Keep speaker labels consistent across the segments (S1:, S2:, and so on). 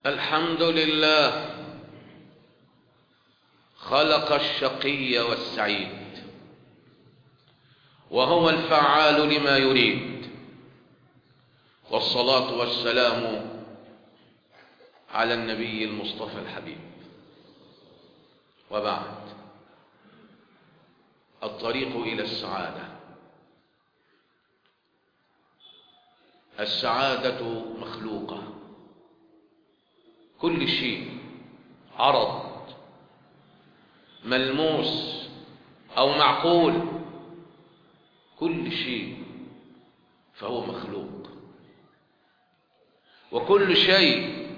S1: الحمد لله خلق الشقي والسعيد وهو الفعال لما يريد والصلاة والسلام على النبي المصطفى الحبيب وبعد الطريق إلى السعادة السعادة مخلوقة كل شيء عرض ملموس أو معقول كل شيء فهو مخلوق وكل شيء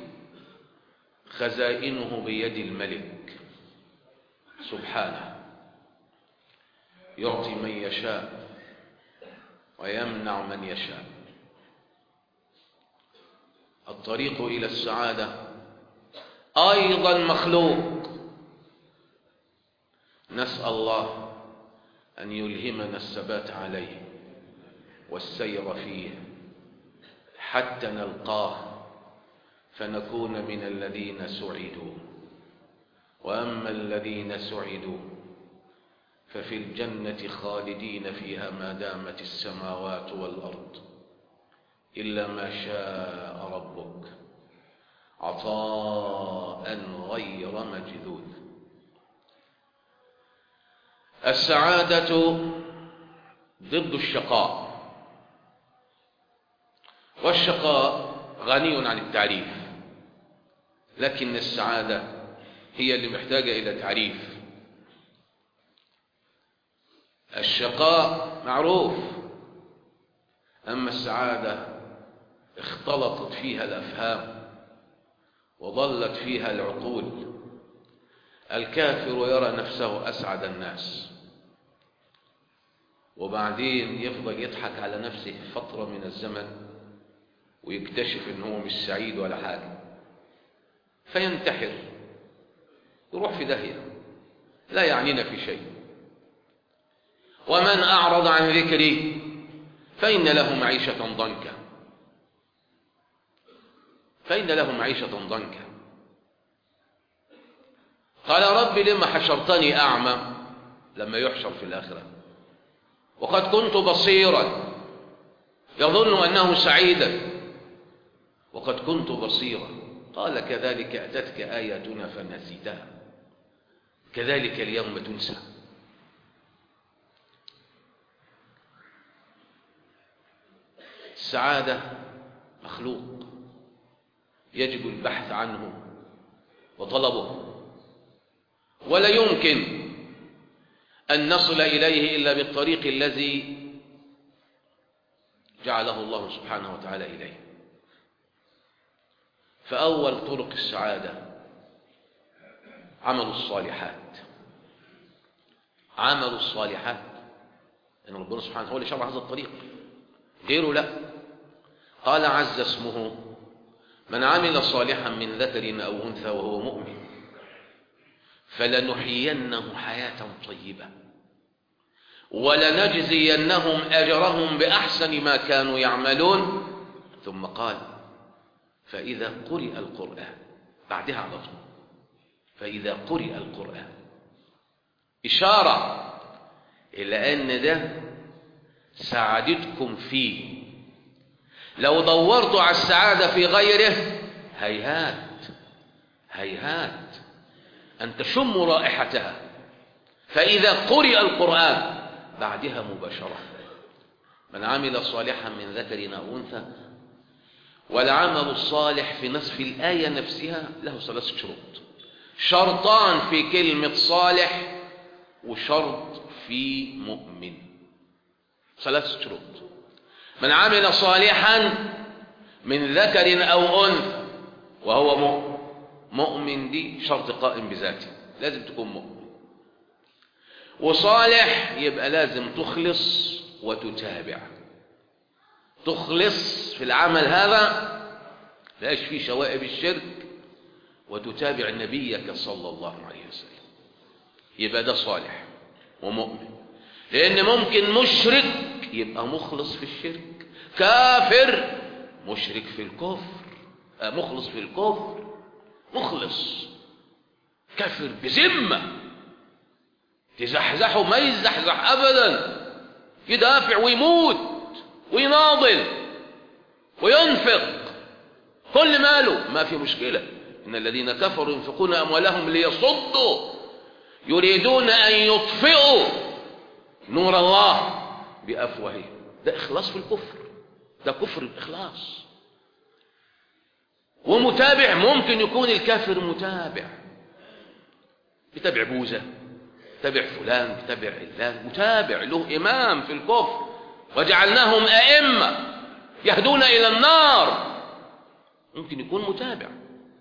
S1: خزائنه بيد الملك سبحانه يعطي من يشاء ويمنع من يشاء الطريق إلى السعادة أيضا مخلوق نسأل الله أن يلهمنا الثبات عليه والسير فيه حتى نلقاه فنكون من الذين سعدوا وأما الذين سعدوا ففي الجنة خالدين فيها ما دامت السماوات والأرض إلا ما شاء ربك عطاء غير مجذوذ السعادة ضد الشقاء والشقاء غني عن التعريف لكن السعادة هي اللي محتاجة إلى تعريف الشقاء معروف أما السعادة اختلطت فيها الأفهام وضلت فيها العقول الكافر يرى نفسه أسعد الناس وبعدين يفضل يضحك على نفسه فترة من الزمن ويكتشف ان هو مش سعيد ولا حاجة فينتحر يروح في داهية لا يعنينا في شيء ومن أعرض عن ذكري فإن له معيشة ضنكا فإن له معيشة ضنكا قال رب لما حشرتني أعمى لما يحشر في الآخرة وقد كنت بصيرا يظن أنه سعيدا وقد كنت بصيرا قال كذلك أتتك آياتنا فنسيتها كذلك اليوم تنسى السعادة مخلوق يجب البحث عنه وطلبه ولا يمكن أن نصل إليه إلا بالطريق الذي جعله الله سبحانه وتعالى إليه فأول طرق السعادة عمل الصالحات عمل الصالحات إن ربنا سبحانه هو اللي شرع هذا الطريق غيره لا قال عز اسمه من عمل صالحا من ذكر أو أنثى وهو مؤمن فلنحيينه حياة طيبة ولنجزينهم أجرهم بأحسن ما كانوا يعملون ثم قال فإذا قرئ القرآن بعدها على طول فإذا قرئ القرآن إشارة إلى أن ده سعادتكم فيه لو دورتوا على السعادة في غيره هيهات هيهات أن تشموا رائحتها فإذا قرئ القرآن بعدها مباشرة من عمل صالحا من ذكر أو أنثى والعمل الصالح في نصف الآية نفسها له ثلاث شروط شرطان في كلمة صالح وشرط في مؤمن ثلاث شروط من عمل صالحا من ذكر أو أنثى وهو مؤمن مؤمن دي شرط قائم بذاته لازم تكون مؤمن وصالح يبقى لازم تخلص وتتابع تخلص في العمل هذا لاش فيه شوائب الشرك وتتابع نبيك صلى الله عليه وسلم يبقى ده صالح ومؤمن لأن ممكن مشرك يبقى مخلص في الشرك كافر مشرك في الكفر مخلص في الكفر مخلص كافر بذمة تزحزحه ما يزحزح أبدا يدافع ويموت ويناضل وينفق كل ماله ما في مشكلة إن الذين كفروا ينفقون أموالهم ليصدوا يريدون أن يطفئوا نور الله بأفواههم ده إخلاص في الكفر ده كفر الإخلاص ومتابع ممكن يكون الكافر متابع يتابع بوذا يتابع فلان يتابع علان متابع له إمام في الكفر وجعلناهم أئمة يهدون إلى النار ممكن يكون متابع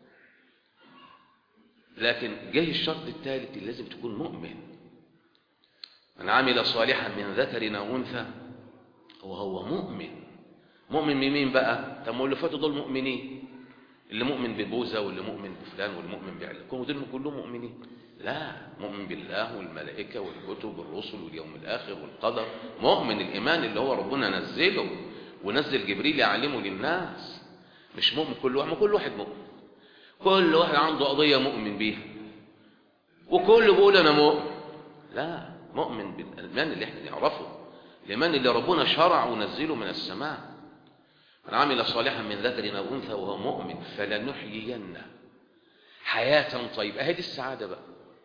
S1: لكن جه الشرط الثالث اللي لازم تكون مؤمن من عمل صالحا من ذكر او انثى وهو مؤمن مؤمن من مين بقى طب ما اللي فاتوا دول مؤمنين اللي مؤمن ببوذا واللي مؤمن بفلان واللي مؤمن بعلان دول كلهم مؤمنين لا مؤمن بالله والملائكة والكتب والرسل واليوم الآخر والقدر مؤمن الإيمان اللي هو ربنا نزله ونزل جبريل يعلمه للناس مش مؤمن كل واحد ما كل واحد مؤمن كل واحد عنده قضية مؤمن بيها وكل بيقول أنا مؤمن لا مؤمن بالإيمان اللي احنا نعرفه الإيمان اللي ربنا شرع ونزله من السماء من عمل صالحا من ذكر أو أنثى وهو مؤمن فلنحيينه حياة طيبة أهي دي السعادة بقى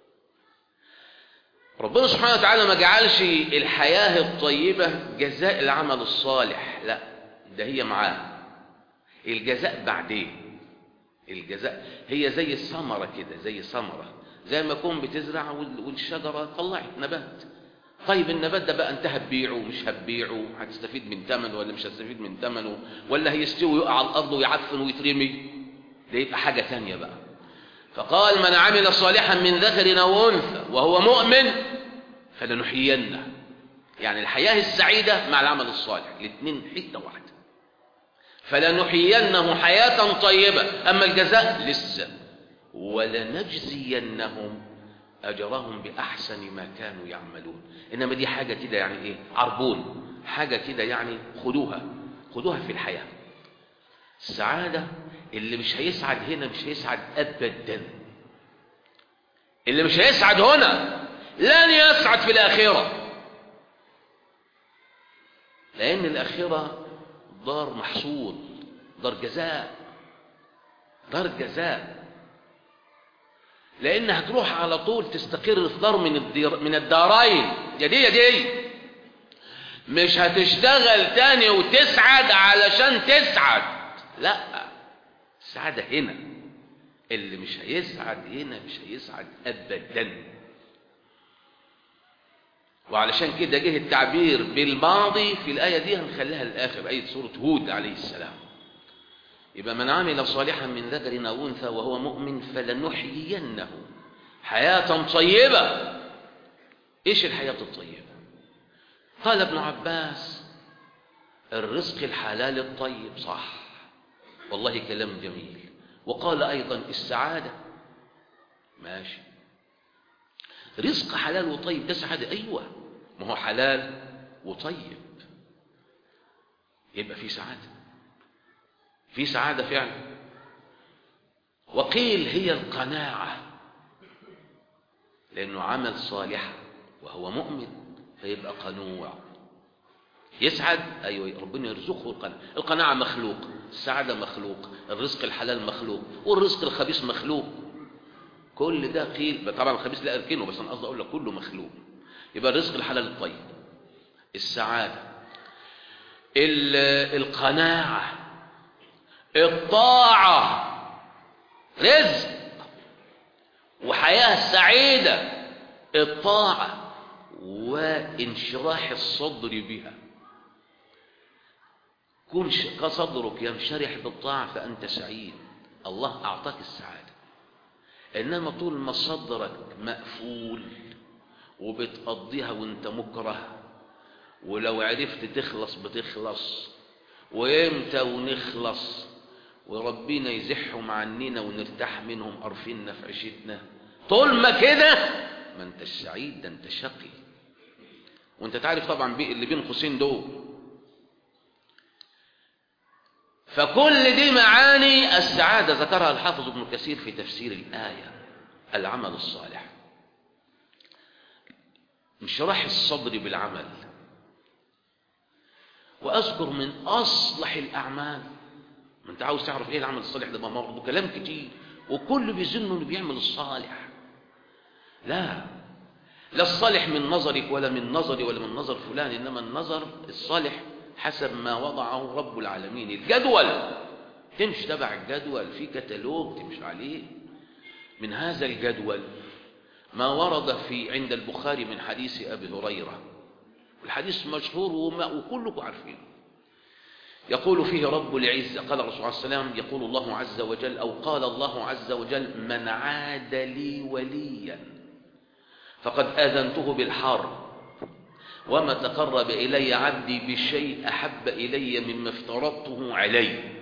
S1: ربنا سبحانه وتعالى ما جعلش الحياة الطيبة جزاء العمل الصالح لا ده هي معاه الجزاء بعدين الجزاء هي زي الثمرة كده زي ثمرة زي ما تكون بتزرع والشجرة طلعت نبات طيب النبات ده بقى انت هتبيعه مش هتبيعه هتستفيد من ثمنه ولا مش هتستفيد من ثمنه ولا هيستوي ويقع على الارض ويعفن ويترمي ده يبقى حاجة تانية بقى فقال من عمل صالحا من ذكر او انثى وهو مؤمن فلنحيينه يعني الحياة السعيدة مع العمل الصالح الاثنين حتة واحدة فلنحيينه حياة طيبة أما الجزاء لسه ولنجزينهم أجرهم بأحسن ما كانوا يعملون إنما دي حاجة كده يعني إيه عربون حاجة كده يعني خدوها خدوها في الحياة السعادة اللي مش هيسعد هنا مش هيسعد أبدا اللي مش هيسعد هنا لن يسعد في الآخرة لأن الآخرة دار محصول دار جزاء دار جزاء لأن هتروح على طول تستقر في دار من الدير من الدارين يا دي يا دي مش هتشتغل تاني وتسعد علشان تسعد لا السعادة هنا اللي مش هيسعد هنا مش هيسعد أبدا وعلشان كده جه التعبير بالماضي في الآية دي هنخليها الآخر آية سورة هود عليه السلام يبقى من عمل صالحا من ذكر أو أنثى وهو مؤمن فلنحيينه حياة طيبة إيش الحياة الطيبة قال ابن عباس الرزق الحلال الطيب صح والله كلام جميل وقال أيضا السعادة ماشي رزق حلال وطيب ده سعادة أيوة ما هو حلال وطيب يبقى في سعادة في سعادة فعلا وقيل هي القناعة لأنه عمل صالحا وهو مؤمن فيبقى قنوع يسعد أيوة ربنا يرزقه القناعة القناعة مخلوق السعادة مخلوق الرزق الحلال مخلوق والرزق الخبيث مخلوق كل ده قيل طبعا الخبيث لا أركنه بس أنا قصدي أقول لك كله مخلوق يبقى الرزق الحلال الطيب السعادة القناعة الطاعة رزق وحياة سعيدة الطاعة وانشراح الصدر بها كن صدرك ينشرح بالطاعة فأنت سعيد الله أعطاك السعادة إنما طول ما صدرك مقفول وبتقضيها وانت مكره ولو عرفت تخلص بتخلص وامتى ونخلص وربنا يزحهم عننا ونرتاح منهم قرفنا في عيشتنا طول ما كده ما انت السعيد ده انت شقي وانت تعرف طبعا اللي بين قوسين دول فكل دي معاني السعادة ذكرها الحافظ ابن كثير في تفسير الآية العمل الصالح انشراح الصدر بالعمل وأذكر من أصلح الأعمال ما أنت عاوز تعرف إيه العمل الصالح ده ما برضه كلام كتير وكله بيظن إنه بيعمل الصالح لا لا الصالح من نظرك ولا من نظري ولا من نظر فلان إنما النظر الصالح حسب ما وضعه رب العالمين الجدول تمشي تبع الجدول في كتالوج تمشي عليه من هذا الجدول ما ورد في عند البخاري من حديث أبي هريرة الحديث مشهور وما وكلكم عارفينه يقول فيه رب العزة قال الرسول عليه السلام يقول الله عز وجل أو قال الله عز وجل من عاد لي وليا فقد آذنته بالحرب وما تقرب إلي عبدي بشيء أحب إلي مما افترضته عليه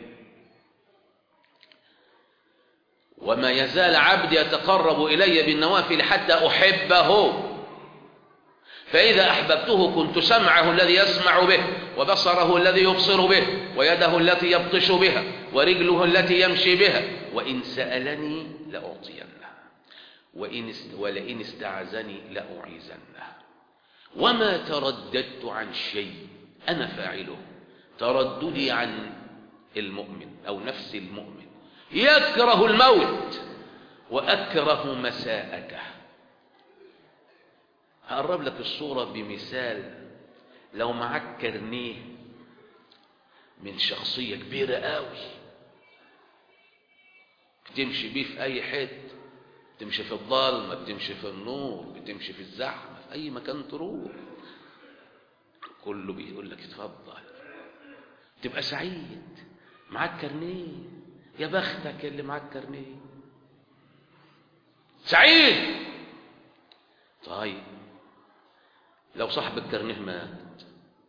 S1: وما يزال عبدي يتقرب إلي بالنوافل حتى أحبه فإذا أحببته كنت سمعه الذي يسمع به وبصره الذي يبصر به ويده التي يبطش بها ورجله التي يمشي بها وإن سألني لأعطينه وإن ولئن استعزني لأعيذنه وما ترددت عن شيء أنا فاعله ترددي عن المؤمن أو نفس المؤمن يكره الموت وأكره مساءته هقرب لك الصورة بمثال لو معاك كرنيه من شخصية كبيرة قوي بتمشي بيه في أي حتة بتمشي في الظلمة بتمشي في النور بتمشي في الزحمة في أي مكان تروح كله بيقول لك اتفضل تبقى سعيد معاك كرنيه يا بختك اللي معاك كرنيه سعيد طيب لو صاحب الكرنيه مات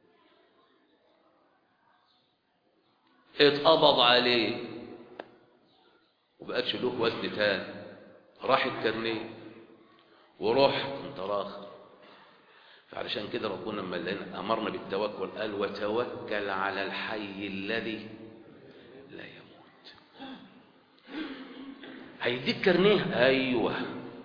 S1: اتقبض عليه وبقتش له وزن تاني راح الكرنيه ورحت انت راخر فعلشان كده ربنا لما امرنا بالتوكل قال وتوكل على الحي الذي لا يموت هيديك كرنيه ايوه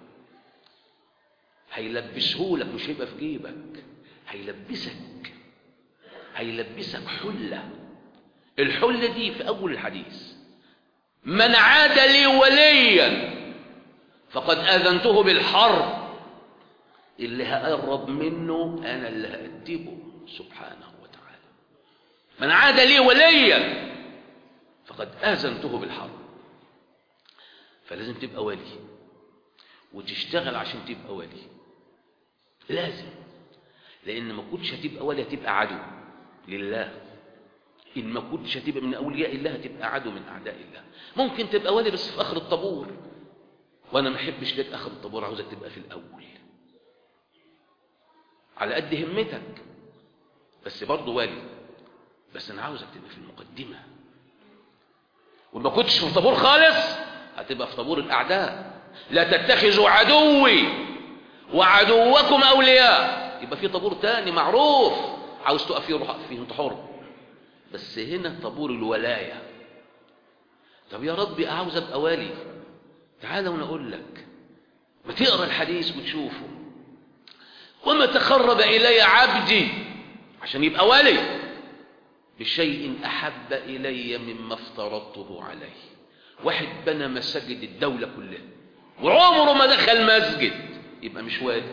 S1: هيلبسهولك مش هيبقى في جيبك هيلبسك هيلبسك حله الحله دي في اول الحديث من عاد لي وليا فقد اذنته بالحرب اللي هقرب منه انا اللي هأدبه سبحانه وتعالى من عاد لي وليا فقد اذنته بالحرب فلازم تبقى ولي وتشتغل عشان تبقى ولي لازم لان ما كنتش هتبقى ولي هتبقى عدو لله ان ما كنتش هتبقى من اولياء الله هتبقى عدو من اعداء الله ممكن تبقى ولي بس في اخر الطابور وانا ما احبش لك اخر الطابور عاوزك تبقى في الاول على قد همتك بس برضه والي بس انا عاوزك تبقى في المقدمه وما كنتش في طابور خالص هتبقى في طابور الاعداء لا تتخذوا عدوي وعدوكم اولياء يبقى في طابور تاني معروف عاوز تقف فيه روح فيه انت حر بس هنا طابور الولايه طب يا ربي عاوز ابقى والي تعالى وانا اقول لك ما تقرا الحديث وتشوفه وما تقرب الي عبدي عشان يبقى ولي بشيء احب الي مما افترضته عليه واحد بنى مساجد الدوله كلها وعمره ما دخل مسجد يبقى مش والي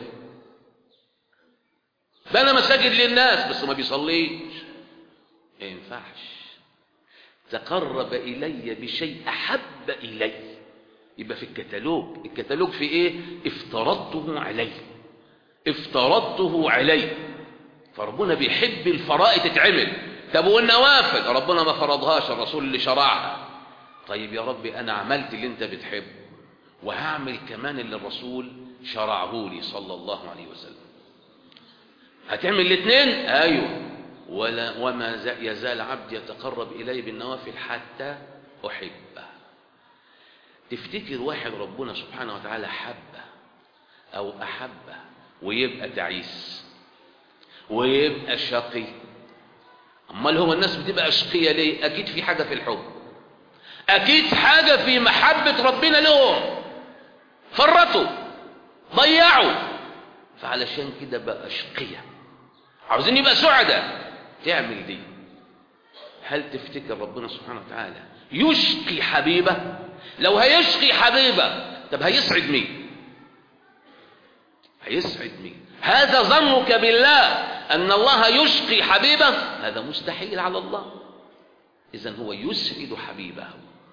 S1: بنى مساجد للناس بس ما بيصليش ما ينفعش تقرب الي بشيء احب الي يبقى في الكتالوج الكتالوج في ايه افترضته عليه افترضته عليه فربنا بيحب الفرائض تتعمل طب والنوافل ربنا ما فرضهاش الرسول اللي شرعها طيب يا ربي انا عملت اللي انت بتحبه وهعمل كمان اللي الرسول شرعه لي صلى الله عليه وسلم هتعمل الاثنين ايوه ولا وما يزال عبدي يتقرب الي بالنوافل حتى احبه تفتكر واحد ربنا سبحانه وتعالى حبه او احبه ويبقى تعيس ويبقى شقي امال هو الناس بتبقى اشقياء ليه اكيد في حاجه في الحب اكيد حاجه في محبه ربنا لهم فرطوا ضيعوا فعلشان كده بقى اشقياء عاوزين يبقى سعداء تعمل دي هل تفتكر ربنا سبحانه وتعالى يشقي حبيبه لو هيشقي حبيبه طب هيسعد مين هيسعد مين هذا ظنك بالله أن الله يشقي حبيبه هذا مستحيل على الله إذا هو يسعد حبيبه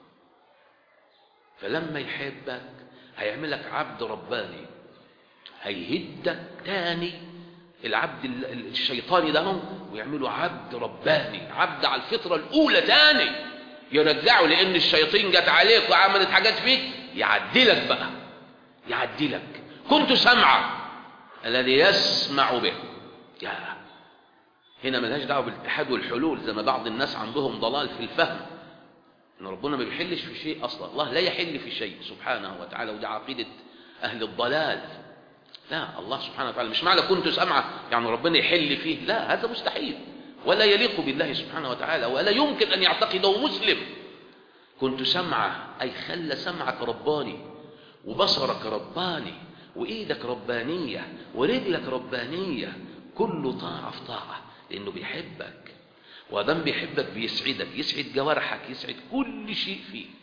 S1: فلما يحبك هيعملك عبد رباني هيهدك تاني العبد الشيطاني ده ويعمله عبد رباني عبد على الفطرة الأولى تاني يرجعه لأن الشياطين جت عليك وعملت حاجات فيك يعدلك بقى يعدلك كنت سمعا الذي يسمع به يا هنا ملهاش دعوه بالاتحاد والحلول زي ما بعض الناس عندهم ضلال في الفهم ان ربنا ما بيحلش في شيء اصلا الله لا يحل في شيء سبحانه وتعالى ودي عقيده اهل الضلال لا الله سبحانه وتعالى مش معنى كنت سمعا يعني ربنا يحل فيه لا هذا مستحيل ولا يليق بالله سبحانه وتعالى ولا يمكن ان يعتقده مسلم كنت سمعا اي خلى سمعك رباني وبصرك رباني وإيدك ربانية ورجلك ربانية كله طاعة في طاعة لأنه بيحبك وادام بيحبك بيسعدك يسعد جوارحك يسعد كل شيء فيك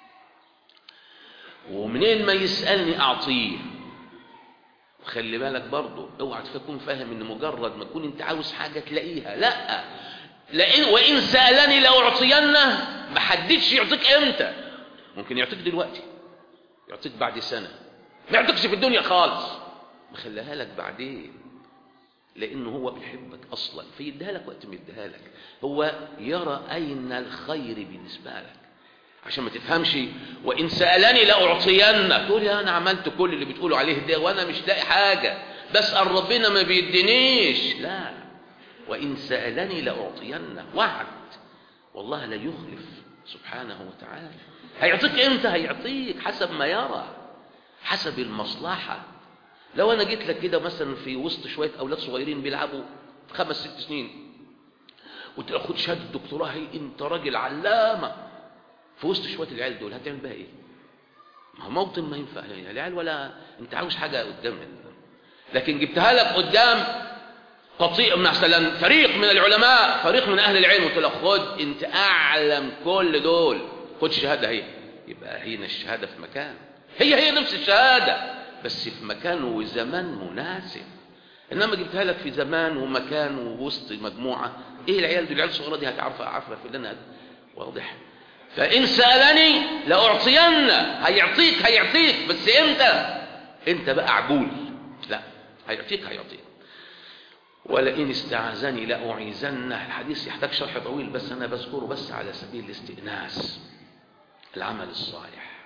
S1: ومنين ما يسألني أعطيه خلي بالك برضه اوعى تكون فاهم ان مجرد ما تكون انت عاوز حاجه تلاقيها لا لئن وان سالني لاعطينه ما حددش يعطيك امتى ممكن يعطيك دلوقتي يعطيك بعد سنه ما يعطيكش في الدنيا خالص مخليها لك بعدين لانه هو بيحبك اصلا فيديها لك وقت ما يديها لك هو يرى اين الخير بالنسبه لك عشان ما تفهمش وان سالني لاعطينك تقول يا انا عملت كل اللي بتقولوا عليه ده وانا مش لاقي حاجه بسال ربنا ما بيدينيش لا وان سالني لاعطينك وعد والله لا يخلف سبحانه وتعالى هيعطيك امتى هيعطيك حسب ما يرى حسب المصلحة لو أنا جيت لك كده مثلا في وسط شوية أولاد صغيرين بيلعبوا خمس ست سنين قلت له خد شهادة الدكتوراه هي أنت راجل علامة في وسط شوية العيال دول هتعمل بها إيه؟ ما هو موطن ما ينفع يعني العيال ولا أنت عاوز حاجة قدام لكن جبتها لك قدام قطيع مثلا فريق من العلماء فريق من أهل العلم قلت له خد أنت أعلم كل دول خد شهادة هي يبقى هنا الشهادة في مكان هي هي نفس الشهادة بس في مكان وزمان مناسب إنما جبتها لك في زمان ومكان ووسط مجموعة إيه العيال دي العيال الصغيرة دي هتعرفها عارفة في لنا واضح فإن سألني لأعطين هيعطيك هيعطيك بس إمتى أنت بقى عجول لا هيعطيك هيعطيك ولئن استعاذني لأعيذنه الحديث يحتاج شرح طويل بس أنا بذكره بس على سبيل الاستئناس العمل الصالح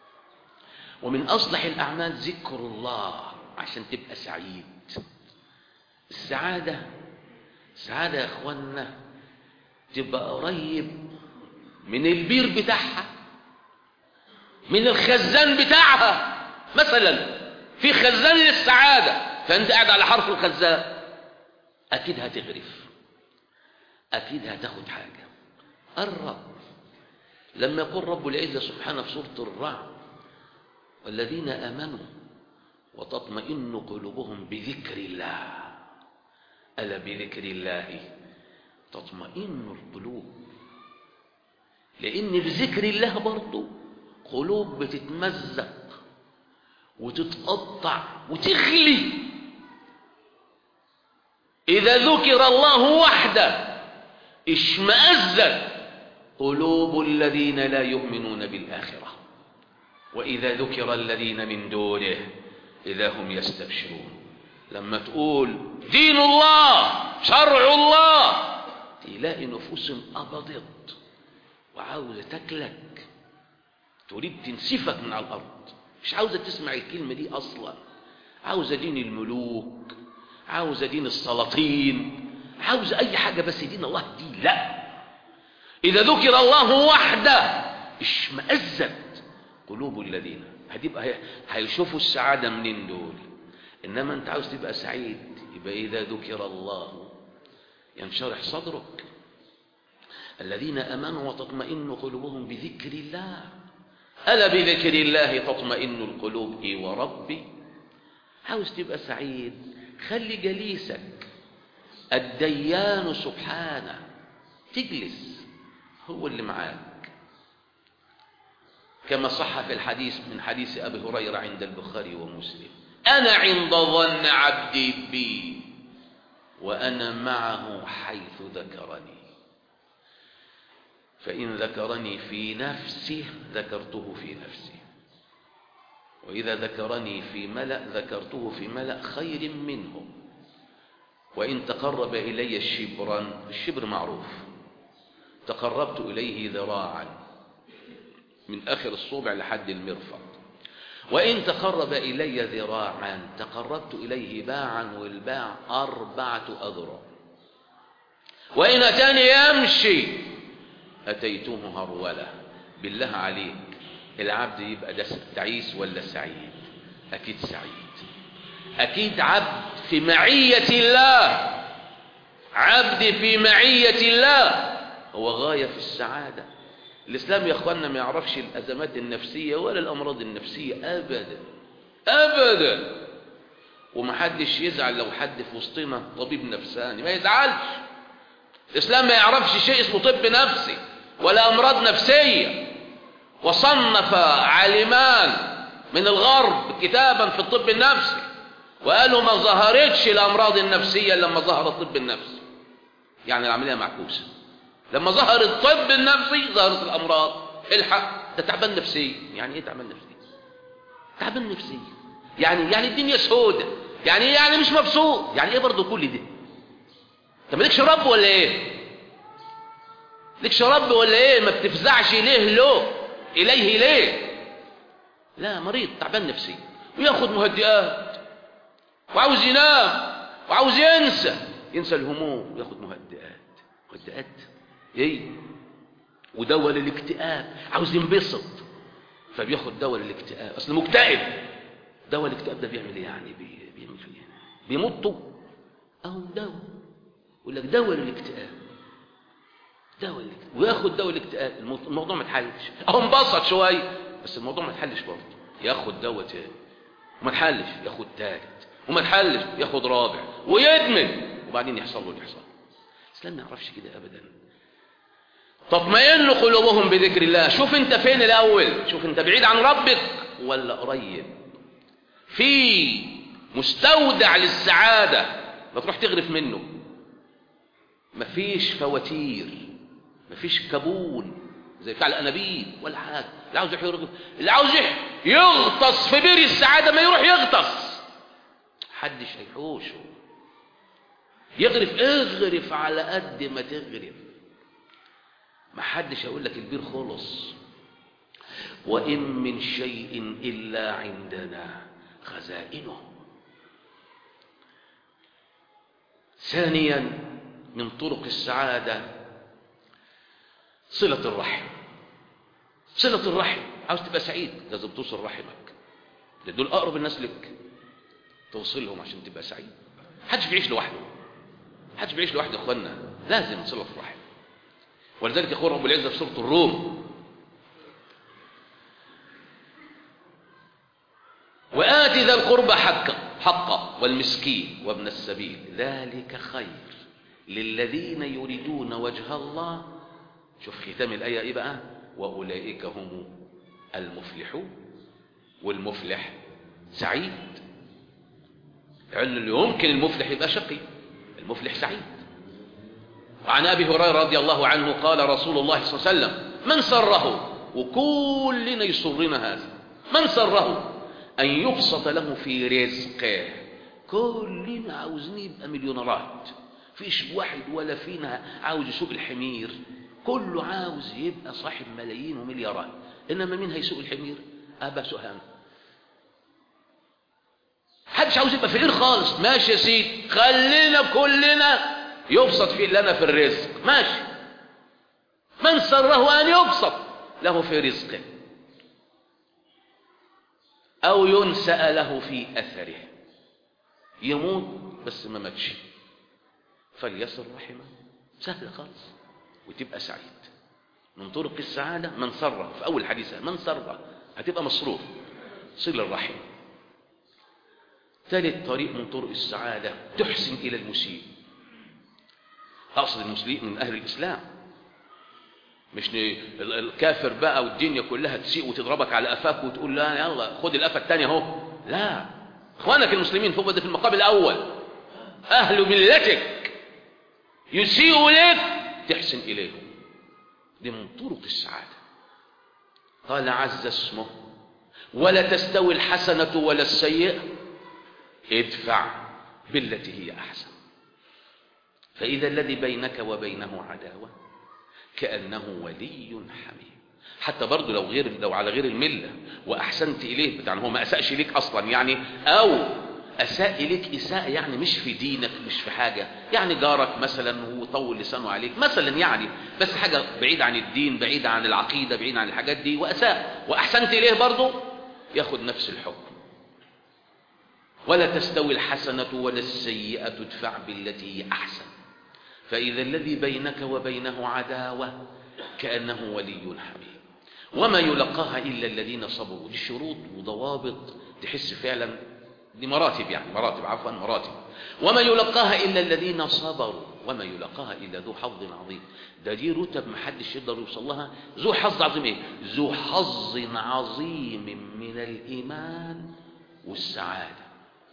S1: ومن أصلح الأعمال ذكر الله عشان تبقى سعيد السعادة السعادة يا أخوانا تبقى قريب من البير بتاعها من الخزان بتاعها مثلا في خزان للسعادة فأنت قاعد على حرف الخزان أكيد هتغرف أكيد هتاخد حاجة قرب لما يقول رب العزة سبحانه في سورة الرعد والذين آمنوا وتطمئن قلوبهم بذكر الله ألا بذكر الله تطمئن القلوب لأن بذكر الله برضه قلوب بتتمزق وتتقطع وتغلي إذا ذكر الله وحده اشمأزت قلوب الذين لا يؤمنون بالآخرة وإذا ذكر الذين من دونه إذا هم يستبشرون لما تقول دين الله شرع الله تلاقي نفوسهم قبضت وعاوزة تاكلك تريد تنسفك من على الأرض مش عاوزة تسمع الكلمة دي أصلا عاوزة دين الملوك عاوزة دين السلاطين عاوزة أي حاجة بس دين الله دي لا إذا ذكر الله وحده اشمأزت قلوب الذين هتبقى هيشوفوا السعادة منين دول إنما أنت عاوز تبقى سعيد يبقى إذا ذكر الله ينشرح صدرك الذين امنوا وتطمئن قلوبهم بذكر الله الا بذكر الله تطمئن القلوب اي وربي عاوز تبقى سعيد خلي جليسك الديان سبحانه تجلس هو اللي معاك كما صح في الحديث من حديث أبي هريرة عند البخاري ومسلم أنا عند ظن عبدي بي وأنا معه حيث ذكرني فإن ذكرني في نفسه ذكرته في نفسي وإذا ذكرني في ملأ ذكرته في ملأ خير منهم وإن تقرب إلي شبرا الشبر معروف تقربت إليه ذراعا من آخر الصبع لحد المرفق وإن تقرب إلي ذراعا تقربت إليه باعا والباع أربعة أذرع وإن أتاني يمشي أتيته هرولة بالله عليك العبد يبقى ده تعيس ولا سعيد أكيد سعيد أكيد عبد في معية الله عبد في معية الله هو غاية في السعادة الإسلام يا أخواننا ما يعرفش الأزمات النفسية ولا الأمراض النفسية أبدا أبدا ومحدش يزعل لو حد في وسطنا طبيب نفساني ما يزعلش الإسلام ما يعرفش شيء اسمه طب نفسي ولا أمراض نفسية وصنف عالمان من الغرب كتابا في الطب النفسي وقالوا ما ظهرتش الأمراض النفسية لما ظهر الطب النفسي يعني العملية معكوسة لما ظهر الطب النفسي ظهرت الأمراض الحق ده تعبان نفسيا يعني ايه تعبان نفسيا تعبان نفسيا يعني يعني الدنيا سودة يعني ايه يعني مش مبسوط يعني ايه برضه كل ده انت مالكش رب ولا ايه لكش رب ولا ايه ما بتفزعش ليه له اليه ليه لا مريض تعبان نفسيا وياخد مهدئات وعاوز ينام وعاوز ينسى ينسى الهموم وياخد مهدئات مهدئات ايه ودواء للاكتئاب عاوز ينبسط فبياخد دواء للاكتئاب اصل مكتئب دواء الاكتئاب ده بيعمل ايه يعني بي- بيعمل فيه ايه بيمطوا اهو دواء يقول لك دواء للاكتئاب دواء للاكتئاب وياخد دواء الاكتئاب المو- الموضوع ما اتحلش اهو انبسط شويه بس الموضوع ما اتحلش برضه ياخد دواء تاني وما اتحلش ياخد تالت وما اتحلش ياخد رابع ويدمن وبعدين يحصل له اللي يحصل الاسلام ما يعرفش كده ابدا تطمئن قلوبهم بذكر الله شوف انت فين الاول شوف انت بعيد عن ربك ولا قريب في مستودع للسعاده ما تروح تغرف منه مفيش فواتير مفيش كابون زي بتاع الانابيب ولا حاجه اللي عاوز يروح يغرف اللي عاوز يح- يغطس في بير السعاده ما يروح يغطس محدش هيحوشه يغرف اغرف على قد ما تغرف ما حدش هيقول لك البير خلص وإن من شيء إلا عندنا خزائنه ثانيا من طرق السعادة صلة الرحم صلة الرحم عاوز تبقى سعيد لازم توصل رحمك ده دول أقرب الناس لك توصلهم عشان تبقى سعيد محدش بيعيش لوحده محدش بيعيش لوحده يا اخوانا لازم صلة الرحم ولذلك يقول رب العزة في سورة الروم وآت ذا القربى حقه حقه والمسكين وابن السبيل ذلك خير للذين يريدون وجه الله شوف ختام الآية إيه بقى وأولئك هم المفلحون والمفلح سعيد لأن اللي يمكن المفلح يبقى شقي المفلح سعيد وعن أبي هريرة رضي الله عنه قال رسول الله صلى الله عليه وسلم من سره وكلنا يسرنا هذا من سره أن يبسط له في رزقه كلنا عاوزين يبقى مليونيرات فيش واحد ولا فينا عاوز يسوق الحمير كله عاوز يبقى صاحب ملايين ومليارات إنما مين هيسوق الحمير أبا سهام حدش عاوز يبقى فقير خالص ماشي يا سيدي خلينا كلنا يبسط في لنا في الرزق ماشي من سره أن يبسط له في رزقه أو ينسأ له في أثره يموت بس ما ماتش فليصل رحمه سهل خالص وتبقى سعيد من طرق السعادة من سر في أول حديثة من سر هتبقى مسرور صل الرحم ثالث طريق من طرق السعادة تحسن إلى المسيء أقصد المسيء من أهل الإسلام مش الكافر بقى والدنيا كلها تسيء وتضربك على قفاك وتقول لا يلا خد القفا الثانية اهو لا اخوانك المسلمين فوق ده في المقام الأول أهل ملتك يسيء لك تحسن إليهم دي من طرق السعادة قال عز اسمه ولا تستوي الحسنة ولا السيئة ادفع بالتي هي أحسن فإذا الذي بينك وبينه عداوة كأنه ولي حميم حتى برضه لو غير لو على غير الملة وأحسنت إليه يعني هو ما أسأش ليك أصلا يعني أو أساء إليك إساءة يعني مش في دينك مش في حاجة يعني جارك مثلا وطول لسانه عليك مثلا يعني بس حاجة بعيدة عن الدين بعيدة عن العقيدة بعيدة عن الحاجات دي وأساء وأحسنت إليه برضه ياخد نفس الحكم ولا تستوي الحسنة ولا السيئة ادفع بالتي هي أحسن فإذا الذي بينك وبينه عداوة كأنه ولي حميم وما يلقاها إلا الذين صبروا دي شروط وضوابط تحس فعلا دي مراتب يعني مراتب عفوا مراتب وما يلقاها إلا الذين صبروا وما يلقاها إلا ذو حظ عظيم ده دي رتب ما حدش يقدر يوصل لها ذو حظ عظيم ايه ذو حظ عظيم من الإيمان والسعادة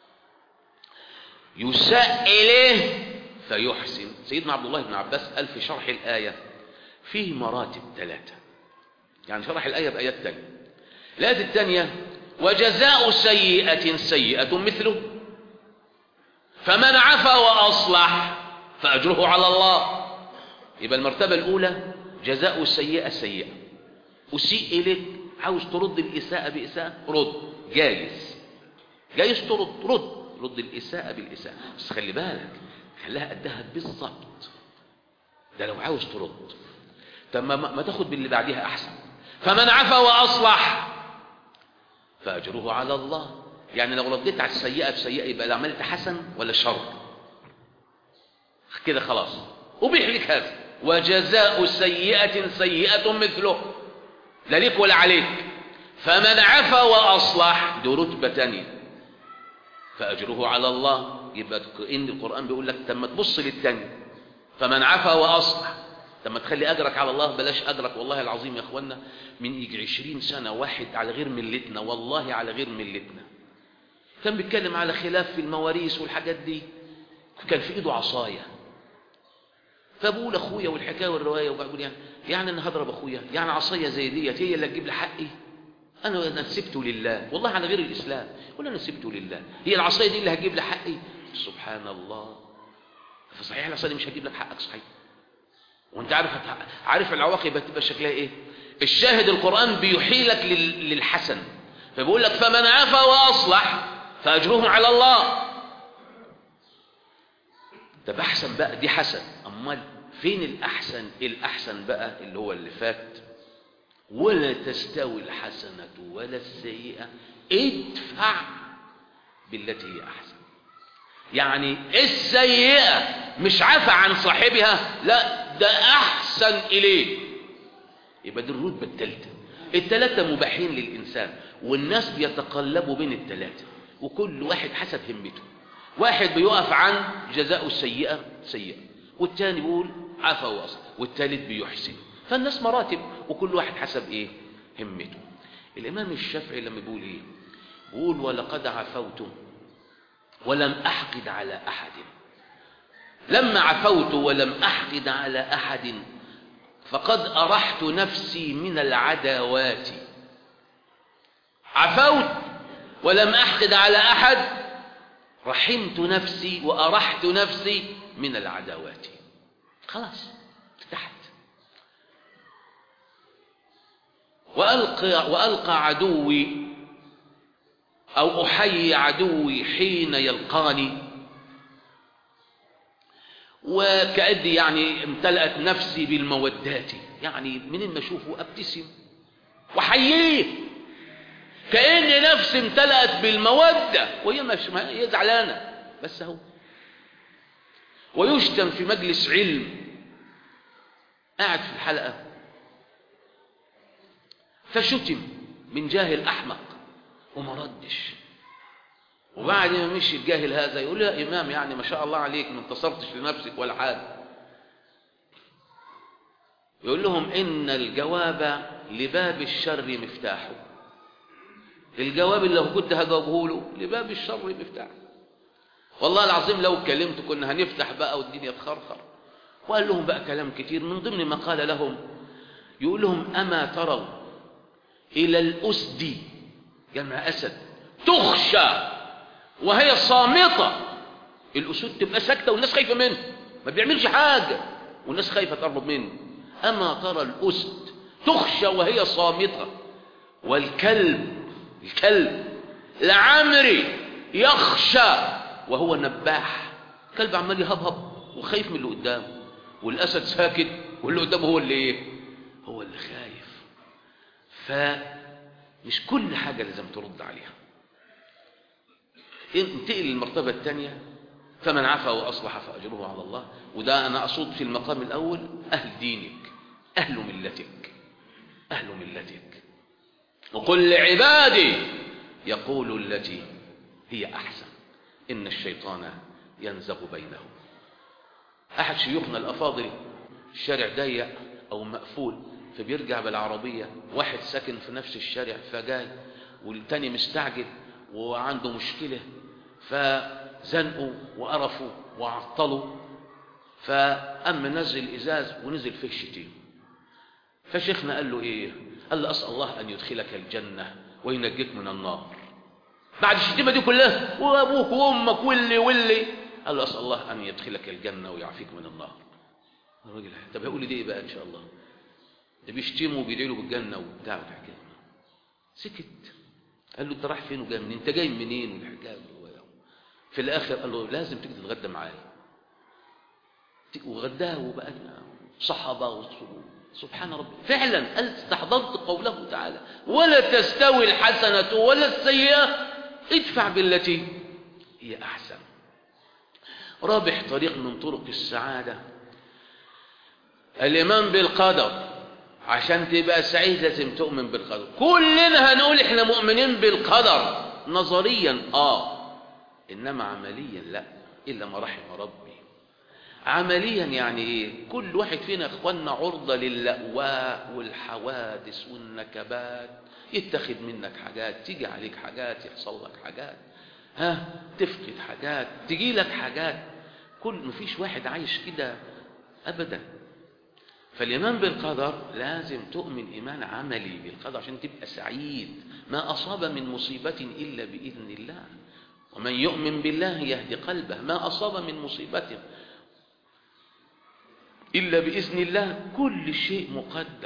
S1: يساء إليه فيحسن سيدنا عبد الله بن عباس قال في شرح الآية فيه مراتب ثلاثة يعني شرح الآية بآيات ثانية الآية الثانية وجزاء سيئة سيئة مثله فمن عفا وأصلح فأجره على الله يبقى المرتبة الأولى جزاء السيئة سيئة أسيء إليك عاوز ترد الإساءة بإساءة رد جايز جايز ترد رد رد الإساءة بالإساءة بس خلي بالك خليها قدها بالظبط ده لو عاوز ترد طب ما, ما تاخد باللي بعديها أحسن فمن عفا وأصلح فأجره على الله يعني لو رديت على السيئة بسيئة يبقى لا عملت حسن ولا شر كده خلاص أبيح لك هذا وجزاء سيئة سيئة مثله لا ليك ولا عليك فمن عفا وأصلح دي رتبة تانية فأجره على الله يبقى إن القرآن بيقول لك تم تبص للتاني فمن عفا وأصلح لما تخلي أجرك على الله بلاش أجرك والله العظيم يا أخوانا من يجي عشرين سنة واحد على غير ملتنا والله على غير ملتنا كان بيتكلم على خلاف في المواريث والحاجات دي كان في ايده عصايه فبقول اخويا والحكايه والروايه وبقول يعني يعني انا هضرب اخويا يعني عصايه زي ديت هي اللي تجيب لي حقي انا انا سبته لله والله على غير الاسلام ولا انا سبته لله هي العصايه دي اللي هتجيب لي حقي سبحان الله فصحيح العصايه دي مش هتجيب لك حقك صحيح وانت عارف عارف العواقب هتبقى شكلها ايه الشاهد القران بيحيلك للحسن فبيقول لك فمن عفا واصلح فاجرهم على الله طب احسن بقى دي حسن امال فين الاحسن الاحسن بقى اللي هو اللي فات ولا تستوي الحسنه ولا السيئه ادفع بالتي هي احسن يعني السيئه مش عفى عن صاحبها لا ده احسن اليه يبقى دي الرتبه الثالثه الثلاثه مباحين للانسان والناس بيتقلبوا بين الثلاثه وكل واحد حسب همته واحد بيقف عن جزاء السيئة سيئة والتاني بيقول عفا وأصل والتالت بيحسن فالناس مراتب وكل واحد حسب ايه همته الإمام الشافعي لما بيقول ايه بيقول ولقد عفوت ولم أحقد على أحد لما عفوت ولم أحقد على أحد فقد أرحت نفسي من العداوات عفوت ولم أحقد على أحد رحمت نفسي وأرحت نفسي من العداوات خلاص ارتحت وألقى, وألقى عدوي أو أحيي عدوي حين يلقاني وكأدي يعني امتلأت نفسي بالمودات يعني منين ما أشوفه أبتسم وحييه كأن نفسي امتلأت بالمودة وهي مش هي زعلانة بس هو ويشتم في مجلس علم قاعد في الحلقة فشتم من جاهل أحمق وما ردش وبعد ما مشي الجاهل هذا يقول له يا إمام يعني ما شاء الله عليك ما انتصرتش لنفسك ولا حاجة يقول لهم إن الجواب لباب الشر مفتاحه الجواب اللي لو كنت هجاوبه له لباب الشر مفتاح والله العظيم لو اتكلمت كنا هنفتح بقى والدنيا تخرخر وقال لهم بقى كلام كتير من ضمن ما قال لهم يقول لهم أما تروا إلى الأسد جمع أسد تخشى وهي صامتة الأسود تبقى ساكتة والناس خايفة منه ما بيعملش حاجة والناس خايفة تقرب منه أما ترى الأسد تخشى وهي صامتة والكلب الكلب لعمري يخشى وهو نباح كلب عمال يهبهب وخايف من اللي قدامه والأسد ساكت واللي قدامه هو اللي ايه هو اللي خايف فمش كل حاجة لازم ترد عليها انتقل للمرتبة الثانية فمن عفا وأصلح فأجره على الله وده أنا أصود في المقام الأول أهل دينك أهل ملتك أهل ملتك وقل لعبادي يقول التي هي أحسن إن الشيطان ينزغ بينهم أحد شيوخنا الأفاضل الشارع ضيق أو مقفول فبيرجع بالعربية واحد ساكن في نفس الشارع فجاي والتاني مستعجل وعنده مشكلة فزنقوا وقرفوا وعطلوا فأما نزل إزاز ونزل فيه شتيم فشيخنا قال له إيه قال له أسأل الله أن يدخلك الجنة وينجيك من النار بعد الشتيمة دي كلها وأبوك وأمك واللي واللي قال له أسأل الله أن يدخلك الجنة ويعافيك من النار الراجل طب هيقول لي دي إيه بقى إن شاء الله ده بيشتموا وبيدعوا له بالجنة وبتاع والحكاية سكت قال له انت رايح فين وجاي منين انت جاي منين والحكايه في الاخر قال له لازم تيجي تتغدى معايا وغداه وبقى صحبه سبحان ربي فعلا قال استحضرت قوله تعالى ولا تستوي الحسنه ولا السيئه ادفع بالتي هي احسن رابح طريق من طرق السعاده الايمان بالقدر عشان تبقى سعيد لازم تؤمن بالقدر كلنا هنقول احنا مؤمنين بالقدر نظريا اه انما عمليا لا الا ما رحم ربي عمليا يعني ايه كل واحد فينا اخواننا عرضة للأواء والحوادث والنكبات يتخذ منك حاجات تيجي عليك حاجات يحصل لك حاجات ها تفقد حاجات تجي لك حاجات كل مفيش واحد عايش كده ابدا فالإيمان بالقدر لازم تؤمن إيمان عملي بالقدر عشان تبقى سعيد ما أصاب من مصيبة إلا بإذن الله ومن يؤمن بالله يهدي قلبه ما أصاب من مصيبة إلا بإذن الله كل شيء مقدر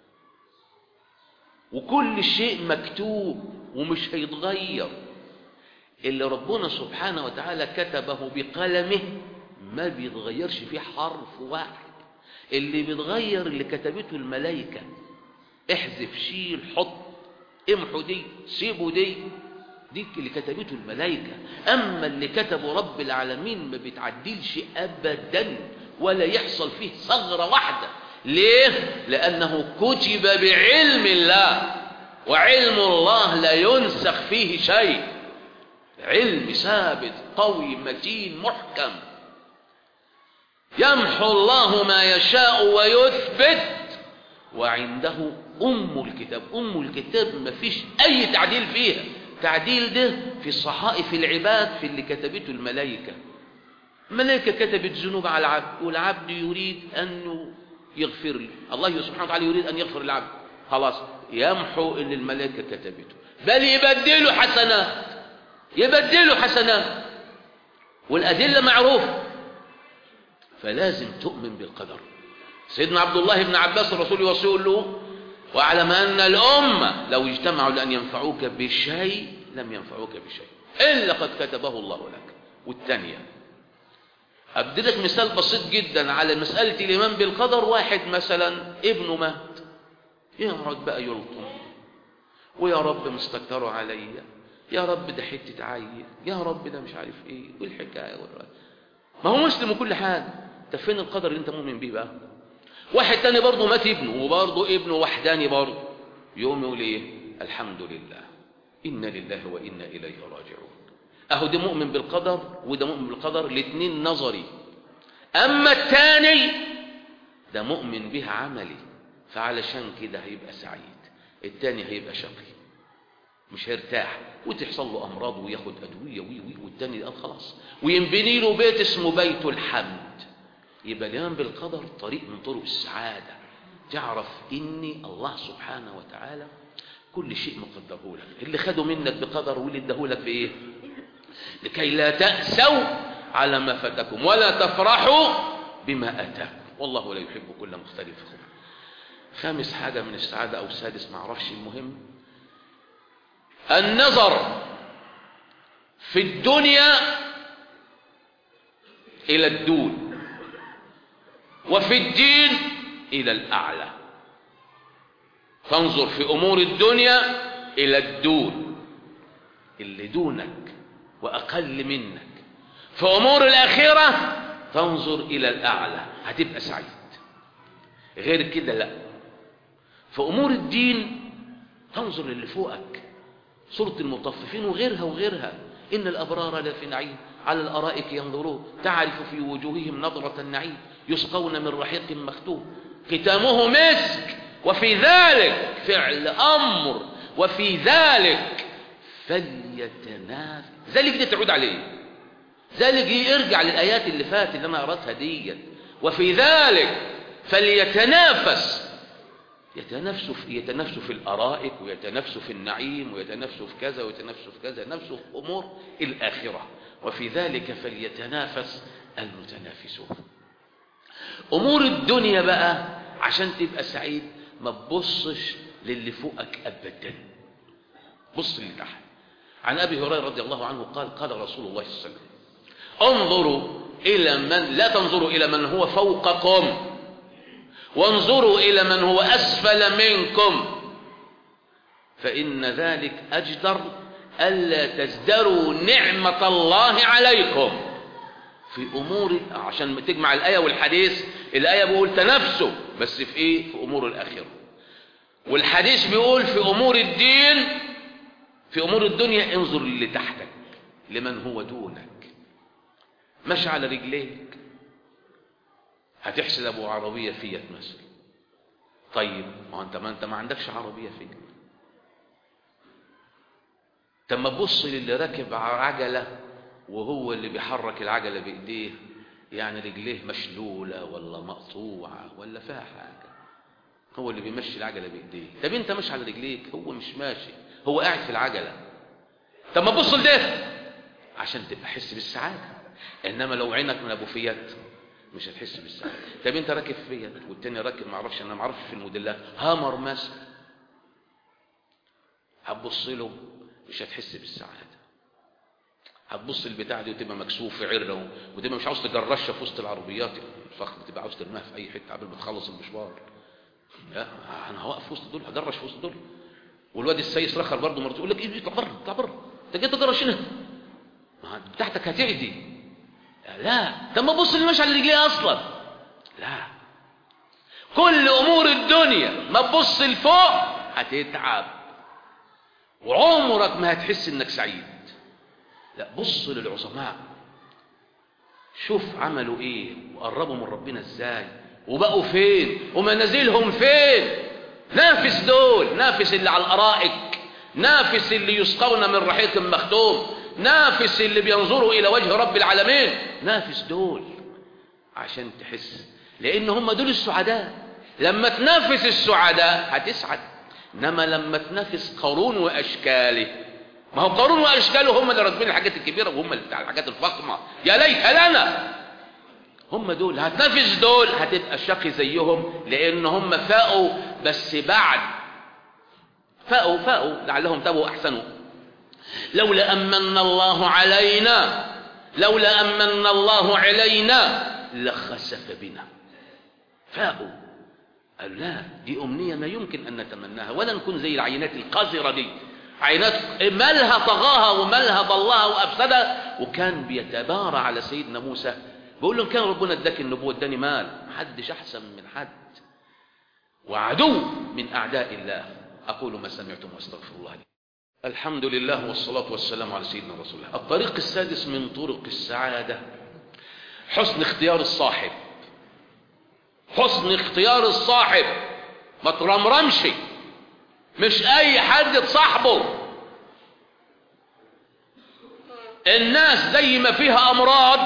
S1: وكل شيء مكتوب ومش هيتغير اللي ربنا سبحانه وتعالى كتبه بقلمه ما بيتغيرش فيه حرف واحد اللي بيتغير اللي كتبته الملائكة احذف شيل حط امحو دي سيبوا دي دي اللي كتبته الملائكة أما اللي كتبه رب العالمين ما بيتعدلش أبدا ولا يحصل فيه ثغرة واحدة ليه؟ لأنه كتب بعلم الله وعلم الله لا ينسخ فيه شيء علم ثابت قوي متين محكم يمحو الله ما يشاء ويثبت وعنده أم الكتاب أم الكتاب ما فيش أي تعديل فيها تعديل ده في صحائف العباد في اللي كتبته الملائكة الملائكة كتبت ذنوب على العبد والعبد يريد أن يغفر لي الله سبحانه وتعالى يريد أن يغفر العبد خلاص يمحو اللي الملائكة كتبته بل يبدله حسنات يبدله حسنات والأدلة معروفة فلازم تؤمن بالقدر سيدنا عبد الله بن عباس الرسول يوصيه له واعلم أن الأمة لو اجتمعوا لأن ينفعوك بشيء لم ينفعوك بشيء إلا قد كتبه الله لك والثانية أبدلك مثال بسيط جدا على مسألة الإيمان بالقدر واحد مثلا ابنه مات يقعد بقى يلطم ويا رب مستكتروا عليا يا رب ده حتة عيل يا رب ده مش عارف ايه والحكاية والرأي ما هو مسلم وكل حاجة طب فين القدر اللي انت مؤمن بيه بقى واحد تاني برضه مات ابنه وبرضه ابنه وحداني برضه يقوم يقول ايه الحمد لله إنا لله وإنا إليه راجعون أهو ده مؤمن بالقدر وده مؤمن بالقدر الاثنين نظري أما الثاني ده مؤمن بها عملي فعلشان كده هيبقى سعيد الثاني هيبقى شقي مش هيرتاح وتحصل له أمراض وياخد أدوية وي وي والتاني قال خلاص وينبني له بيت اسمه بيت الحمد يبقى الإيمان بالقدر طريق من طرق السعادة تعرف إني الله سبحانه وتعالى كل شيء مقدره لك اللي خده منك بقدر واللي اداه لك بايه لكي لا تأسوا على ما فاتكم ولا تفرحوا بما أتاكم والله لا يحب كل مختلف فخور خامس حاجة من السعادة أو سادس ما اعرفش المهم النظر في الدنيا إلى الدون وفي الدين إلى الأعلى تنظر في أمور الدنيا إلى الدون اللي دونك وأقل منك في أمور الآخرة تنظر إلى الأعلى هتبقى سعيد غير كده لا في أمور الدين تنظر للي فوقك سورة المطففين وغيرها وغيرها إن الأبرار لفي نعيم على الأرائك ينظرون تعرف في وجوههم نظرة النعيم يسقون من رحيق مختوم ختامه مسك وفي ذلك فعل أمر وفي ذلك فليتنافس ذلك دي تعود عليه ذلك يرجع للآيات اللي فاتت اللي أنا قرأتها دي وفي ذلك فليتنافس يتنافسوا في يتنافسوا في الارائك ويتنافسوا في النعيم ويتنافسوا في كذا ويتنافسوا في كذا يتنافسوا في امور الاخره وفي ذلك فليتنافس المتنافسون امور الدنيا بقى عشان تبقى سعيد ما تبصش للي فوقك ابدا بص اللي تحت عن ابي هريره رضي الله عنه قال قال رسول الله صلى الله عليه وسلم انظروا الى من لا تنظروا الى من هو فوقكم وانظروا إلى من هو أسفل منكم فإن ذلك أجدر ألا تزدروا نعمة الله عليكم في أمور عشان تجمع الآية والحديث الآية بيقول تنافسوا بس في إيه في أمور الآخرة والحديث بيقول في أمور الدين في أمور الدنيا انظر اللي تحتك لمن هو دونك مشى على رجليك هتحسد ابو عربيه فيت مثلا طيب ما انت ما انت ما عندكش عربيه فيت طب ما تبص للي راكب عجله وهو اللي بيحرك العجله بايديه يعني رجليه مشلوله ولا مقطوعه ولا فيها حاجه هو اللي بيمشي العجله بايديه طب انت مش على رجليك هو مش ماشي هو قاعد في العجله طب ما تبص لده عشان تبقى حس بالسعاده انما لو عينك من ابو فيات مش هتحس بالسعادة طب انت راكب فيا والتاني راكب ما اعرفش انا ما اعرفش في الموديلات هامر مثلا هتبص له مش هتحس بالسعادة هتبص البتاع دي وتبقى مكسوف في عرة وتبقى مش عاوز تجرشها في وسط العربيات الفخم تبقى عاوز ترميها في اي حته قبل ما تخلص المشوار لا انا هوقف في وسط دول هجرش في وسط دول والواد السيس رخر برضه مرته يقول لك ايه اطلع بره اطلع بره انت جاي تجرش هنا بتاعتك هتعدي لا طب ما تبص اللي ماشي على رجليه اصلا لا كل امور الدنيا ما تبص لفوق هتتعب وعمرك ما هتحس انك سعيد لا بص للعظماء شوف عملوا ايه وقربوا من ربنا ازاي وبقوا فين ومنازلهم فين نافس دول نافس اللي على الارائك نافس اللي يسقون من رحيق مختوم نافس اللي بينظروا إلى وجه رب العالمين نافس دول عشان تحس لأن هم دول السعداء لما تنافس السعداء هتسعد إنما لما تنافس قارون وأشكاله ما هو قارون وأشكاله هم اللي راكبين الحاجات الكبيرة وهم اللي بتاع الحاجات الفخمة يا ليت لنا هم دول هتنافس دول هتبقى شقي زيهم لأن هم فاقوا بس بعد فاقوا فاقوا لعلهم تابوا أحسنوا لولا أمن الله علينا لولا أمن الله علينا لخسف بنا فاقوا قالوا لا دي أمنية ما يمكن أن نتمناها ولا نكون زي العينات القذرة دي عينات مالها طغاها ومالها ضلها وأفسدها وكان بيتبارى على سيدنا موسى بيقول له كان ربنا اداك النبوة اداني مال محدش أحسن من حد وعدو من أعداء الله أقول ما سمعتم واستغفر الله لي الحمد لله والصلاة والسلام على سيدنا رسول الله الطريق السادس من طرق السعادة حسن اختيار الصاحب حسن اختيار الصاحب ما ترمرمش مش اي حد تصاحبه الناس زي ما فيها امراض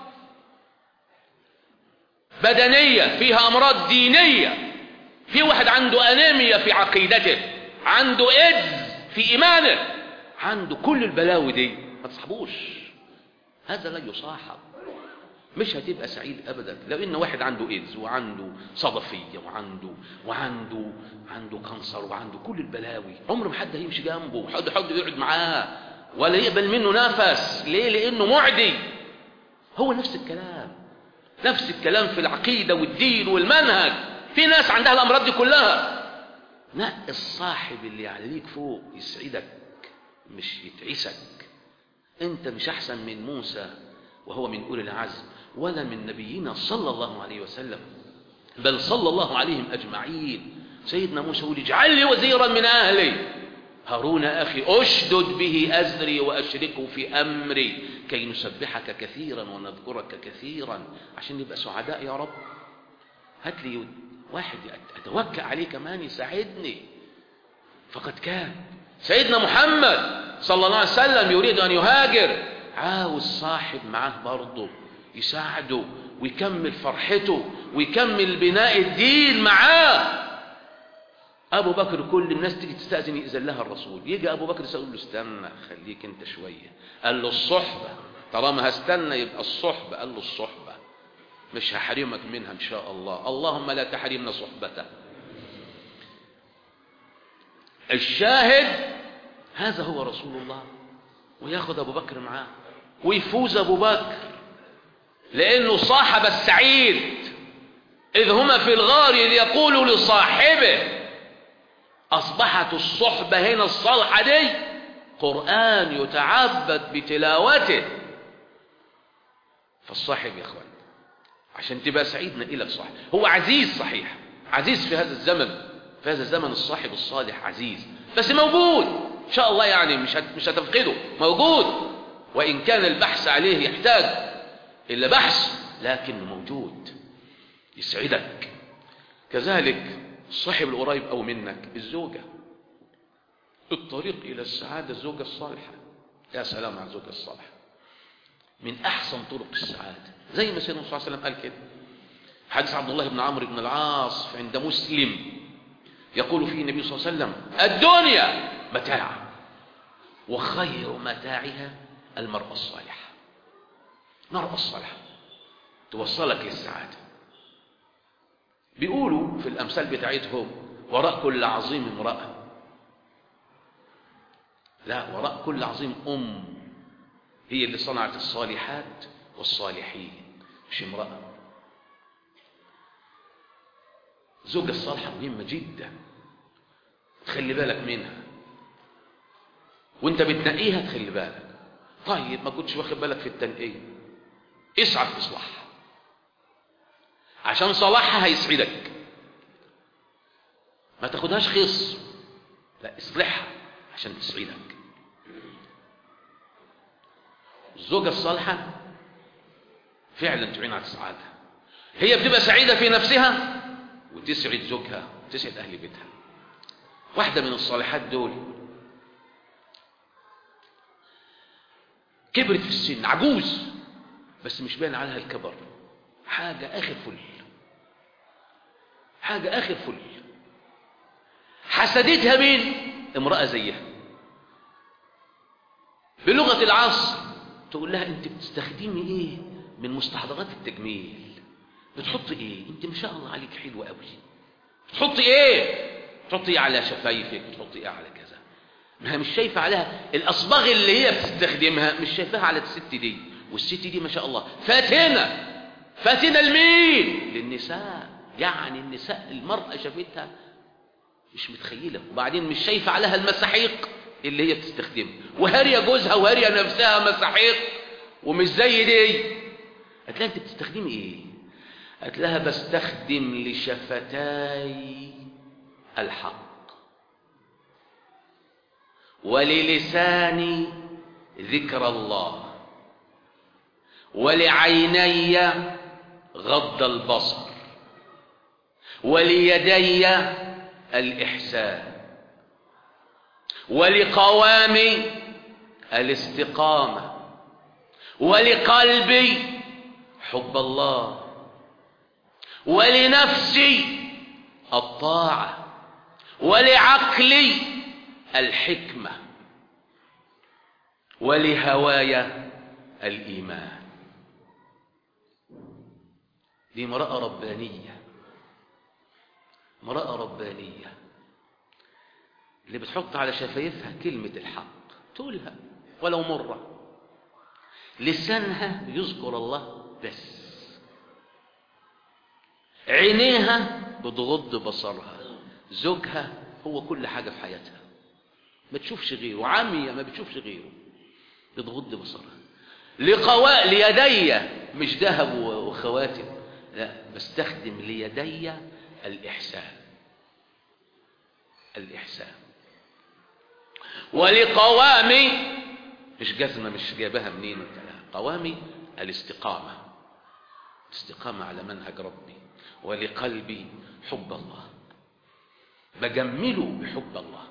S1: بدنية فيها امراض دينية في واحد عنده انيميا في عقيدته عنده ايدز في ايمانه عنده كل البلاوي دي ما تصاحبوش هذا لا يصاحب مش هتبقى سعيد ابدا لو ان واحد عنده ايدز وعنده صدفيه وعنده وعنده عنده كانسر وعنده كل البلاوي عمر ما حد هيمشي جنبه حد حد يقعد معاه ولا يقبل منه نفس ليه لانه معدي هو نفس الكلام نفس الكلام في العقيده والدين والمنهج في ناس عندها الامراض دي كلها نقي الصاحب اللي عليك فوق يسعدك مش يتعسك انت مش احسن من موسى وهو من اولي العزم ولا من نبينا صلى الله عليه وسلم بل صلى الله عليهم اجمعين سيدنا موسى يقول اجعل لي وزيرا من اهلي هارون اخي اشدد به ازري واشركه في امري كي نسبحك كثيرا ونذكرك كثيرا عشان نبقى سعداء يا رب هات لي واحد اتوكل عليه كمان يساعدني فقد كان سيدنا محمد صلى الله عليه وسلم يريد ان يهاجر عاوز صاحب معاه برضه يساعده ويكمل فرحته ويكمل بناء الدين معاه ابو بكر كل الناس تيجي تستاذن ياذن لها الرسول يجي ابو بكر يقول له استنى خليك انت شويه قال له الصحبه طالما هستنى يبقى الصحبه قال له الصحبه مش هحرمك منها ان شاء الله اللهم لا تحرمنا صحبته الشاهد هذا هو رسول الله وياخذ ابو بكر معاه ويفوز ابو بكر لانه صاحب السعيد اذ هما في الغار اذ يقول لصاحبه اصبحت الصحبه هنا الصالحه دي قران يتعبد بتلاوته فالصاحب يا اخوان عشان تبقى سعيد نقلك صاحب هو عزيز صحيح عزيز في هذا الزمن في هذا الزمن الصاحب الصالح عزيز بس موجود ان شاء الله يعني مش مش هتفقده موجود وإن كان البحث عليه يحتاج إلا بحث لكنه موجود يسعدك كذلك الصاحب القريب أو منك الزوجة الطريق إلى السعادة الزوجة الصالحة يا سلام على الزوجة الصالحة من أحسن طرق السعادة زي ما سيدنا صلى الله عليه وسلم قال كده حديث عبد الله بن عمرو بن العاص عند مسلم يقول فيه النبي صلى الله عليه وسلم الدنيا متاع وخير متاعها المرأة الصالحة المرأة الصالحة توصلك للسعادة بيقولوا في الأمثال بتاعتهم وراء كل عظيم امرأة لا وراء كل عظيم أم هي اللي صنعت الصالحات والصالحين مش امرأة الزوجة الصالحة مهمة جدا تخلي بالك منها وانت بتنقيها تخلي بالك طيب ما كنتش واخد بالك في التنقية اسعى في اصلاحها عشان صلاحها هيسعدك ما تاخدهاش خص لا اصلحها عشان تسعدك الزوجة الصالحة فعلا تعين على السعادة هي بتبقى سعيدة في نفسها وتسعد زوجها وتسعد أهل بيتها واحدة من الصالحات دول كبرت في السن عجوز بس مش باين عليها الكبر حاجة آخر فل حاجة آخر فل حسدتها مين امرأة زيها بلغة العصر تقول لها انت بتستخدمي ايه من مستحضرات التجميل بتحط ايه انت ما شاء الله عليك حلوة قوي بتحطي ايه بتحطي ايه على شفايفك بتحطي ايه على كذا ما هي مش شايفة عليها الأصباغ اللي هي بتستخدمها مش شايفاها على الست دي والست دي ما شاء الله فاتنة فاتنة لمين للنساء يعني النساء المرأة شافتها مش متخيلة وبعدين مش شايفة عليها المساحيق اللي هي بتستخدمها وهارية جوزها وهارية نفسها مساحيق ومش زي دي قالت لها انت بتستخدمي ايه قالت لها بستخدم لشفتاي الحق وللساني ذكر الله ولعيني غض البصر وليدي الإحسان ولقوامي الاستقامة ولقلبي حب الله ولنفسي الطاعة ولعقلي الحكمة ولهواي الإيمان دي امرأة ربانية امرأة ربانية اللي بتحط على شفايفها كلمة الحق تقولها ولو مرة لسانها يذكر الله بس عينيها بتغض بصرها زوجها هو كل حاجة في حياتها ما تشوفش غيره عامية ما بتشوفش غيره بتغض بصرها لقواء ليدي مش ذهب وخواتم لا بستخدم ليدي الإحسان الإحسان ولقوامي مش جزمة مش جايبها منين انت لا قوامي الاستقامة الاستقامة على منهج ربي ولقلبي حب الله بجمله بحب الله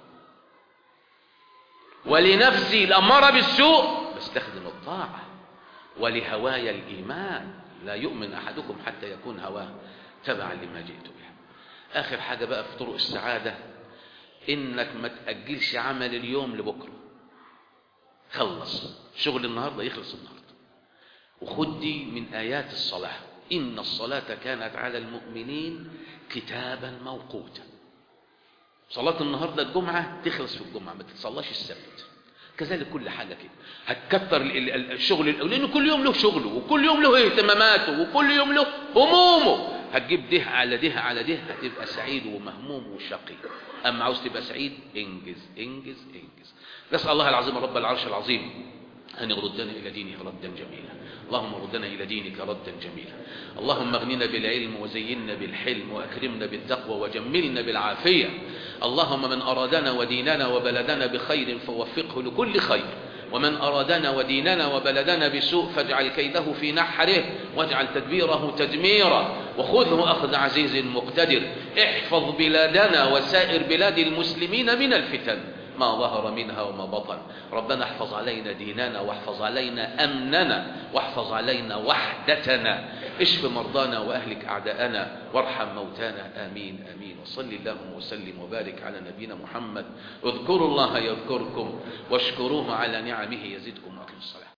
S1: ولنفسي الأمارة بالسوء بستخدم الطاعة ولهواي الإيمان لا يؤمن أحدكم حتى يكون هواه تبعا لما جئت به آخر حاجة بقى في طرق السعادة إنك ما تأجلش عمل اليوم لبكرة خلص شغل النهاردة يخلص النهاردة وخد دي من آيات الصلاة إن الصلاة كانت على المؤمنين كتابا موقوتا صلاة النهاردة الجمعة تخلص في الجمعة ما تتصلاش السبت كذلك كل حاجة كده هتكتر الشغل لأنه كل يوم له شغله وكل يوم له اهتماماته وكل يوم له همومه هتجيب ده على ده على ده هتبقى سعيد ومهموم وشقي أما عاوز تبقى سعيد انجز انجز انجز نسأل الله العظيم رب العرش العظيم أن يردنا إلى دينه ردا جميلا اللهم ردنا إلى دينك ردا جميلا اللهم اغننا بالعلم وزينا بالحلم وأكرمنا بالتقوى وجملنا بالعافية اللهم من أرادنا وديننا وبلدنا بخير فوفقه لكل خير ومن أرادنا وديننا وبلدنا بسوء فاجعل كيده في نحره واجعل تدبيره تدميرا وخذه أخذ عزيز مقتدر احفظ بلادنا وسائر بلاد المسلمين من الفتن ما ظهر منها وما بطن ربنا احفظ علينا ديننا واحفظ علينا أمننا واحفظ علينا وحدتنا اشف مرضانا وأهلك أعداءنا وارحم موتانا آمين آمين وصل اللهم وسلم وبارك على نبينا محمد اذكروا الله يذكركم واشكروه على نعمه يزدكم وأقيموا الصلاة